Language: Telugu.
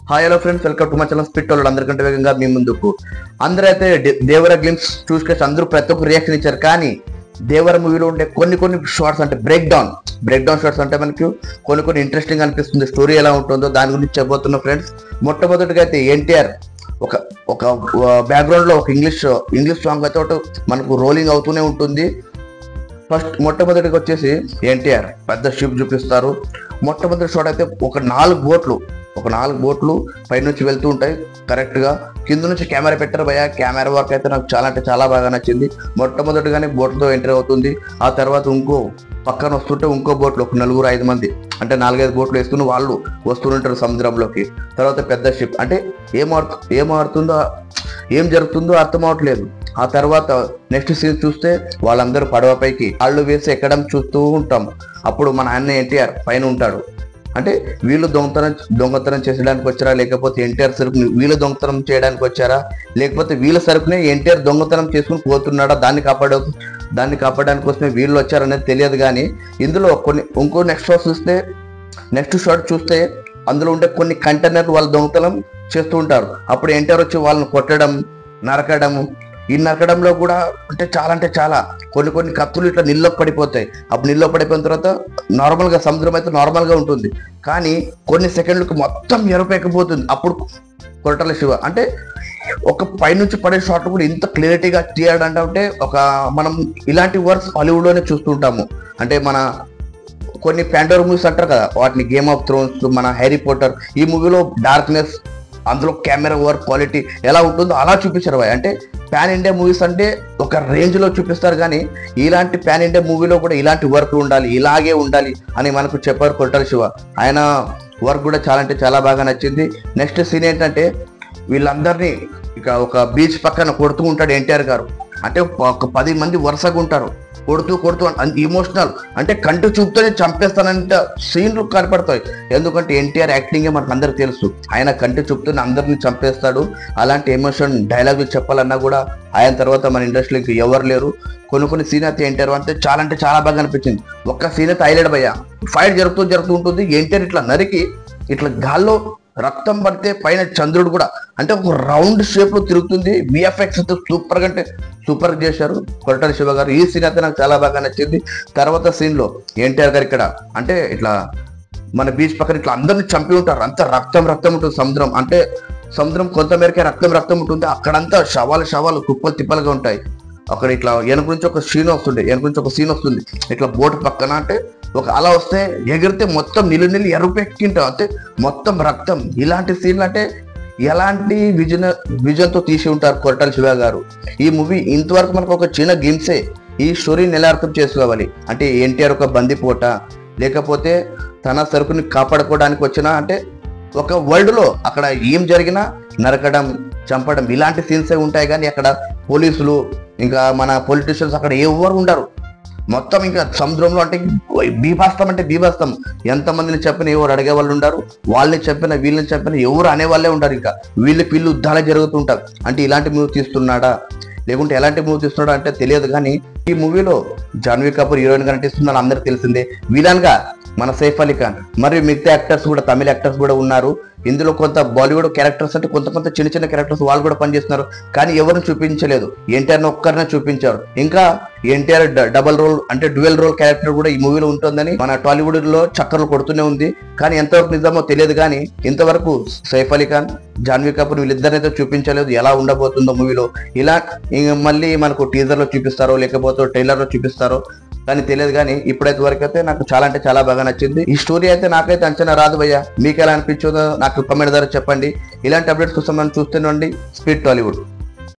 hi hello friends welcome to my channel స్పిట్ వాళ్ళు అందరికంటే వేగంగా మీ ముందుకు అందరూ అయితే డే- దేవర గ్లిమ్స్ చూసుకొచ్చి అందరూ ప్రతి ఒక్కరు రియాక్షన్ ఇచ్చారు కానీ దేవర మూవీలో ఉండే కొన్ని కొన్ని షార్ట్స్ అంటే break down break down shorts అంటే మనకి కొన్ని కొన్ని ఇంట్రెస్టింగ్ అనిపిస్తుంది స్టోరీ ఎలా ఉంటుందో దాని గురించి చెప్పబోతున్నా ఫ్రెండ్స్ మొట్టమొదటిగా అయితే ఎన్టీఆర్ ఒక ఒక బ్యాక్గ్రౌండ్ లో ఒక ఇంగ్లీష్ ఇంగ్లీష్ సాంగ్ అయితే ఒకటి మనకు రోలింగ్ అవుతూనే ఉంటుంది ఫస్ట్ మొట్టమొదటిగా వచ్చేసి ఎన్టీఆర్ పెద్ద షిప్ చూపిస్తారు మొట్టమొదటి షాట్ అయితే ఒక నాలుగు బోట్లు ఒక నాలుగు బోట్లు పైనుంచి వెళ్తూ ఉంటాయి కరెక్ట్ గా కింద నుంచి కెమెరా పెట్టారు భయ కెమెరా వర్క్ అయితే నాకు చాలా అంటే చాలా బాగా నచ్చింది మొట్టమొదటిగానే బోట్తో ఎంటర్ అవుతుంది ఆ తర్వాత ఇంకో పక్కన వస్తుంటే ఇంకో బోట్లు ఒక నలుగురు ఐదు మంది అంటే నాలుగైదు బోట్లు వేసుకుని వాళ్ళు వస్తుంటారు సముద్రంలోకి తర్వాత పెద్ద షిప్ అంటే ఏం ఆడుతు ఏం ఆడుతుందో ఏం జరుగుతుందో అర్థం అవట్లేదు ఆ తర్వాత నెక్స్ట్ సీన్ చూస్తే వాళ్ళందరూ పడవపైకి కాళ్ళు వేసి ఎక్కడం చూస్తూ ఉంటాం అప్పుడు మన అన్న ఎన్టీఆర్ పైన ఉంటాడు అంటే వీళ్ళు దొంగతనం దొంగతనం చేసడానికి వచ్చారా లేకపోతే ఎన్టీఆర్ సరుకుని వీళ్ళు దొంగతనం చేయడానికి వచ్చారా లేకపోతే వీళ్ళ సరుకునే ఎన్టీఆర్ దొంగతనం చేసుకుని పోతున్నాడా దాన్ని కాపాడ దాన్ని కాపాడడానికి కోసమే వీళ్ళు వచ్చారనేది తెలియదు కానీ ఇందులో కొన్ని ఇంకో నెక్స్ట్ షాట్ చూస్తే నెక్స్ట్ షాట్ చూస్తే అందులో ఉండే కొన్ని కంటైనర్లు వాళ్ళు దొంగతనం చేస్తూ ఉంటారు అప్పుడు ఎన్టీఆర్ వచ్చి వాళ్ళని కొట్టడం నరకడం ఈ నరకడంలో కూడా అంటే చాలా అంటే చాలా కొన్ని కొన్ని కత్తులు ఇట్లా నీళ్ళలో పడిపోతాయి అప్పుడు నీళ్ళలో పడిపోయిన తర్వాత నార్మల్ గా సముద్రం అయితే నార్మల్ గా ఉంటుంది కానీ కొన్ని సెకండ్లకు మొత్తం ఎరపెక్కిపోతుంది అప్పుడు కొరటల శివ అంటే ఒక పైనుంచి పడే షాట్ కూడా ఇంత క్లియరిటీగా తీయడం అంటే ఒక మనం ఇలాంటి వర్క్స్ హాలీవుడ్ లోనే చూస్తుంటాము అంటే మన కొన్ని ప్యాండోర్ మూవీస్ అంటారు కదా వాటిని గేమ్ ఆఫ్ థ్రోన్స్ మన హ్యారీ పోటర్ ఈ మూవీలో డార్క్నెస్ అందులో కెమెరా వర్క్ క్వాలిటీ ఎలా ఉంటుందో అలా చూపించారు భయ్ అంటే పాన్ ఇండియా మూవీస్ అంటే ఒక రేంజ్ లో చూపిస్తారు కానీ ఇలాంటి పాన్ ఇండియా మూవీలో కూడా ఇలాంటి వర్క్ ఉండాలి ఇలాగే ఉండాలి అని మనకు చెప్పారు కొట్టాలి శివ ఆయన వర్క్ కూడా చాలా అంటే చాలా బాగా నచ్చింది నెక్స్ట్ సీన్ ఏంటంటే వీళ్ళందరినీ ఇక ఒక బీచ్ పక్కన కొడుతూ ఉంటాడు ఎన్టీఆర్ గారు అంటే ఒక పది మంది వరుసగా ఉంటారు కొడుతూ కొడుతూ అంత ఇమోషనల్ అంటే కంటి చూపుతోనే చంపేస్తానంటే సీన్లు కనపడతాయి ఎందుకంటే ఎన్టీఆర్ యాక్టింగే మనకు అందరికి తెలుసు ఆయన కంటి చూపుతోనే అందరిని చంపేస్తాడు అలాంటి ఎమోషన్ డైలాగులు చెప్పాలన్నా కూడా ఆయన తర్వాత మన ఇండస్ట్రీకి ఎవరు లేరు కొన్ని కొన్ని సీన్ అయితే ఎన్టీఆర్ అంటే చాలా అంటే చాలా బాగా అనిపించింది ఒక్క సీన్ అయితే హైలైట్ భయ్య ఫైట్ జరుగుతూ జరుగుతూ ఉంటుంది ఎన్టీఆర్ ఇట్లా నరికి ఇట్లా గాల్లో రక్తం పడితే పైన చంద్రుడు కూడా అంటే ఒక రౌండ్ షేప్ లో తిరుగుతుంది విఎఫ్ఎక్స్ అయితే సూపర్ గా అంటే సూపర్ చేశారు కొరటాల శివ గారు ఈ సీన్ అయితే నాకు చాలా బాగా నచ్చింది తర్వాత సీన్ లో ఎన్టీఆర్ గారు ఇక్కడ అంటే ఇట్లా మన బీచ్ పక్కన ఇట్లా అందరిని చంపి ఉంటారు అంత రక్తం రక్తం ఉంటుంది సముద్రం అంటే సముద్రం కొంతమేరకే రక్తం రక్తం ఉంటుంది అక్కడంతా శవాలు శవాలు కుప్పలు తిప్పలుగా ఉంటాయి అక్కడ ఇట్లా వెనక నుంచి ఒక సీన్ వస్తుండే వెనక నుంచి ఒక సీన్ వస్తుంది ఇట్లా బోట్ పక్కన అంటే ఒక అలా వస్తే ఎగిరితే మొత్తం నిలు నిలు ఎరుపెక్కింటాం అంటే మొత్తం రక్తం ఇలాంటి సీన్లు అంటే ఎలాంటి విజన్ విజన్తో తీసి ఉంటారు కొరటాల శివ గారు ఈ మూవీ ఇంతవరకు మనకు ఒక చిన్న గిమ్సే ఈ స్టోరీని ఎలా అర్థం చేసుకోవాలి అంటే ఎన్టీఆర్ ఒక బందిపోట లేకపోతే తన సరుకుని కాపాడుకోవడానికి వచ్చిన అంటే ఒక వరల్డ్ లో అక్కడ ఏం జరిగినా నరకడం చంపడం ఇలాంటి సీన్సే ఉంటాయి కానీ అక్కడ పోలీసులు ఇంకా మన పొలిటీషియన్స్ అక్కడ ఎవరు ఉండరు మొత్తం ఇంకా సముద్రంలో అంటే బీభాస్తం అంటే బీభాస్తం ఎంతమందిని చెప్పిన ఎవరు అడిగే వాళ్ళు ఉండరు వాళ్ళని చెప్పిన వీళ్ళని చెప్పిన ఎవరు అనే వాళ్ళే ఉండరు ఇంకా వీళ్ళకి వీళ్ళు యుద్ధాలే జరుగుతుంటారు అంటే ఇలాంటి మూవీ తీస్తున్నాడా లేకుంటే ఎలాంటి మూవీ తీస్తున్నాడా అంటే తెలియదు కానీ ఈ మూవీలో జాన్వీ కపూర్ హీరోయిన్ గా నటిస్తుందని అందరికి తెలిసిందే విలన్ గా మన సైఫ్ అలీ ఖాన్ మరియు మిగతా యాక్టర్స్ కూడా తమిళ యాక్టర్స్ కూడా ఉన్నారు ఇందులో కొంత బాలీవుడ్ క్యారెక్టర్స్ అంటే కొంత కొంత చిన్న చిన్న క్యారెక్టర్స్ వాళ్ళు కూడా పనిచేస్తున్నారు కానీ ఎవరిని చూపించలేదు ఎన్టీఆర్ ఒక్కరినే చూపించారు ఇంకా ఎన్టీఆర్ డబల్ రోల్ అంటే డ్యూయల్ రోల్ క్యారెక్టర్ కూడా ఈ మూవీలో ఉంటుందని మన టాలీవుడ్ లో చక్కర్లు కొడుతూనే ఉంది కానీ ఎంతవరకు నిజమో తెలియదు కానీ ఇంతవరకు సైఫ్ అలీ ఖాన్ జాన్వీ కపూర్ వీళ్ళిద్దరినైతే చూపించలేదు ఎలా ఉండబోతుందో మూవీలో ఇలా ఇంక మళ్ళీ మనకు టీజర్ లో చూపిస్తారో లేకపోతే ట్రైలర్ లో చూపిస్తారో కానీ తెలియదు కానీ ఇప్పుడైతే వరకు అయితే నాకు చాలా అంటే చాలా బాగా నచ్చింది ఈ స్టోరీ అయితే నాకైతే అంచనా రాదు భయ్య మీకు ఎలా అనిపించిందో నాకు కమెంట్ ద్వారా చెప్పండి ఇలాంటి అప్డేట్స్ కోసం మనం చూస్తూనే స్పీడ్ టాలీవుడ్